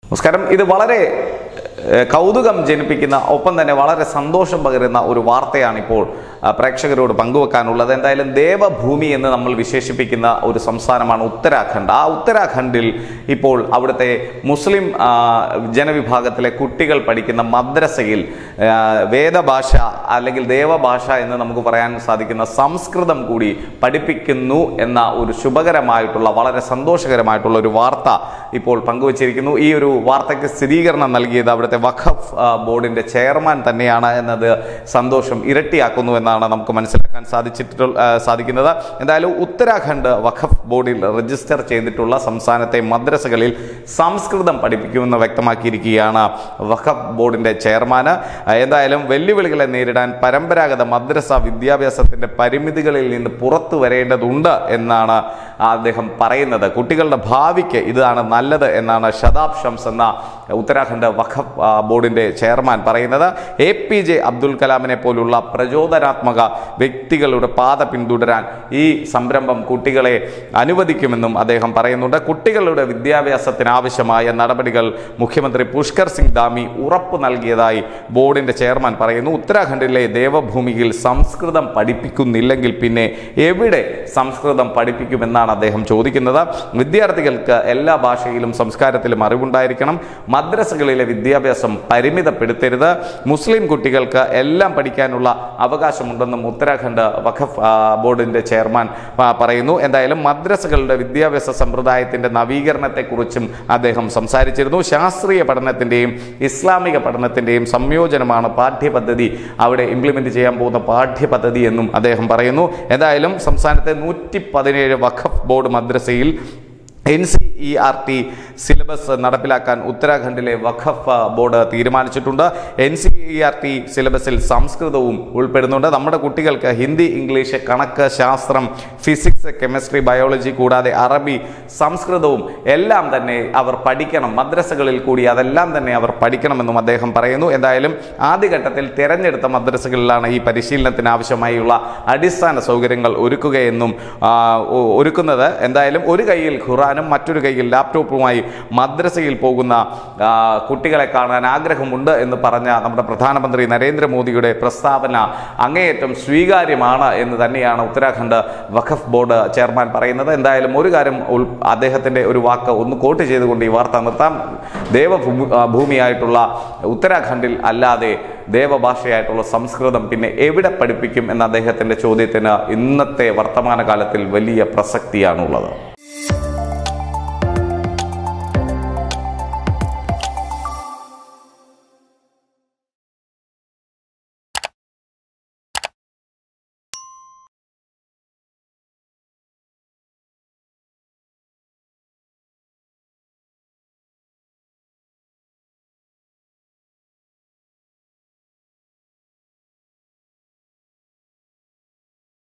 നമസ്കാരം ഇത് വളരെ ഏഹ്, കൗതുകം ജനിപ്പിക്കുന്ന ഒപ്പം തന്നെ വളരെ സന്തോഷം പകരുന്ന ഒരു വാർത്തയാണ് ഇപ്പോൾ ആ, പ്രേക്ഷകരോട് പങ്കുവെക്കാനുള്ളത് എന്തായാലും ദേവഭൂമി എന്ന് നമ്മൾ വിശേഷിപ്പിക്കുന്ന ഒരു സംസ്ഥാനമാണ് ഉത്തരാഖണ്ഡ് ആ ഉത്തരാഖണ്ഡിൽ ഇപ്പോൾ അവിടുത്തെ മുസ്ലിം ആ, ജനവിഭാഗത്തിലെ കുട്ടികൾ പഠിക്കുന്ന മദ്രസയിൽ ആ, വേദഭാഷ അല്ലെങ്കിൽ ദേവഭാഷ എന്ന് നമുക്ക് പറയാൻ സാധിക്കുന്ന സംസ്കൃതം കൂടി പഠിപ്പിക്കുന്നു എന്ന ഒരു ശുഭകരമായിട്ടുള്ള വളരെ സന്തോഷകരമായിട്ടുള്ള ഒരു വാർത്ത ഇപ്പോൾ പങ്കുവച്ചിരിക്കുന്നു ഈ ഒരു വാർത്തയ്ക്ക് സ്ഥിരീകരണം നൽകിയത് അവിടുത്തെ വഖഫ് ആ, ബോർഡിന്റെ ചെയർമാൻ തന്നെയാണ് എന്നത് സന്തോഷം ഇരട്ടിയാക്കുന്നു എന്നാണ് നമുക്ക് മനസ്സിലാക്കാൻ സാധിച്ചിട്ടുള്ള ആ, സാധിക്കുന്നത് എന്തായാലും ഉത്തരാഖണ്ഡ് വഖഫ് ബോർഡിൽ രജിസ്റ്റർ ചെയ്തിട്ടുള്ള സംസ്ഥാനത്തെ മദ്രസകളിൽ സംസ്കൃതം പഠിപ്പിക്കുമെന്ന് വ്യക്തമാക്കിയിരിക്കുകയാണ് വഖഫ് ബോർഡിന്റെ ചെയർമാന് ആ, എന്തായാലും വെല്ലുവിളികളെ നേരിടാൻ പരമ്പരാഗത മദ്രസ വിദ്യാഭ്യാസത്തിന്റെ പരിമിതികളിൽ നിന്ന് പുറത്തു വരേണ്ടതുണ്ട് എന്നാണ് അദ്ദേഹം പറയുന്നത് കുട്ടികളുടെ ഭാവിക്ക് ഇതാണ് നല്ലത് എന്നാണ് ഷതാബ് ഷംസ് എന്ന ഉത്തരാഖണ്ഡ് വഖഫ് ആ, ബോർഡിന്റെ ചെയർമാൻ പറയുന്നത് എ പി ജെ അബ്ദുൽ കലാമിനെ പോലുള്ള പ്രചോദനാത്മക വ്യക്തികളുടെ പാത പിന്തുടരാൻ ഈ സംരംഭം കുട്ടികളെ അനുവദിക്കുമെന്നും അദ്ദേഹം പറയുന്നുണ്ട് കുട്ടികളുടെ വിദ്യാഭ്യാസത്തിന് ആവശ്യമായ നടപടികൾ മുഖ്യമന്ത്രി പുഷ്കർ സിംഗ് ധാമി ഉറപ്പു നൽകിയതായി ബോർഡിന്റെ ചെയർമാൻ പറയുന്നു ഉത്തരാഖണ്ഡിലെ ദേവഭൂമിയിൽ സംസ്കൃതം പഠിപ്പിക്കുന്നില്ലെങ്കിൽ പിന്നെ എവിടെ സംസ്കൃതം പഠിപ്പിക്കുമെന്നാണ് അദ്ദേഹം ചോദിക്കുന്നത് വിദ്യാർത്ഥികൾക്ക് എല്ലാ ഭാഷയിലും സംസ്കാരത്തിലും അറിവുണ്ടായിരിക്കണം മദ്രസകളിലെ വിദ്യാഭ്യാസം പരിമിതപ്പെടുത്തരുത് മുസ്ലിം കുട്ടികൾക്ക് എല്ലാം പഠിക്കാനുള്ള അവകാശമുണ്ടെന്നും ഉത്തരാഖണ്ഡ് വഖഫ് ആ, ബോർഡിന്റെ ചെയർമാൻ ആ, പറയുന്നു എന്തായാലും മദ്രസകളുടെ വിദ്യാഭ്യാസ സമ്പ്രദായത്തിന്റെ നവീകരണത്തെക്കുറിച്ചും അദ്ദേഹം സംസാരിച്ചിരുന്നു ശാസ്ത്രീയ പഠനത്തിന്റെയും ഇസ്ലാമിക പഠനത്തിന്റെയും സംയോജനമാണ് പാഠ്യപദ്ധതി അവിടെ ഇംപ്ലിമെന്റ് ചെയ്യാൻ പോകുന്ന പാഠ്യപദ്ധതി എന്നും അദ്ദേഹം പറയുന്നു എന്തായാലും സംസ്ഥാനത്തെ നൂറ്റി പതിനേഴ് വഖഫ് ബോർഡ് മദ്രസയിൽ N C E R T syllabus നടപ്പിലാക്കാൻ ഉത്തരാഖണ്ഡിലെ വഖഫ് ബോർഡ് തീരുമാനിച്ചിട്ടുണ്ട് N C E R T സിലബസിൽ സംസ്കൃതവും ഉൾപ്പെടുന്നുണ്ട് നമ്മുടെ കുട്ടികൾക്ക് ഹിന്ദി ഇംഗ്ലീഷ് കണക്ക് ശാസ്ത്രം ഫിസിക്സ് കെമിസ്ട്രി ബയോളജി കൂടാതെ അറബി സംസ്കൃതവും എല്ലാം തന്നെ അവർ പഠിക്കണം മദ്രസകളിൽ കൂടി അതെല്ലാം തന്നെ അവർ പഠിക്കണമെന്നും അദ്ദേഹം പറയുന്നു എന്തായാലും ആദ്യഘട്ടത്തിൽ തിരഞ്ഞെടുത്ത മദ്രസകളിലാണ് ഈ പരിശീലനത്തിന് ആവശ്യമായുള്ള അടിസ്ഥാന സൗകര്യങ്ങൾ ഒരുക്കുകയെന്നും ആ, ഒ- ഒരുക്കുന്നത് എന്തായാലും ഒരു കൈയിൽ ഖുറാനും മറ്റൊരു കൈയിൽ ലാപ്ടോപ്പുമായി മദ്രസയിൽ പോകുന്ന ആ, കുട്ടികളെ കാണാൻ ആഗ്രഹമുണ്ട് എന്ന് പറഞ്ഞ നമ്മുടെ പ്രധാനമന്ത്രി നരേന്ദ്രമോദിയുടെ പ്രസ്താവന അങ്ങേയറ്റം സ്വീകാര്യമാണ് എന്ന് തന്നെയാണ് ഉത്തരാഖണ്ഡ് വഖഫ് ബോർഡ് ചെയർമാൻ പറയുന്നത് എന്തായാലും ഒരു കാര്യം ഉൾ- അദ്ദേഹത്തിന്റെ ഒരു വാക്ക് ഒന്ന് കോട്ട് ചെയ്തുകൊണ്ട് ഈ വാർത്ത നിർത്താം ദേവഭൂമി ആ, ഭൂമിയായിട്ടുള്ള ഉത്തരാഖണ്ഡിൽ അല്ലാതെ ദേവഭാഷയായിട്ടുള്ള സംസ്കൃതം പിന്നെ എവിടെ പഠിപ്പിക്കും എന്ന അദ്ദേഹത്തിന്റെ ചോദ്യത്തിന് ഇന്നത്തെ വർത്തമാനകാലത്തിൽ വലിയ പ്രസക്തിയാണുള്ളത്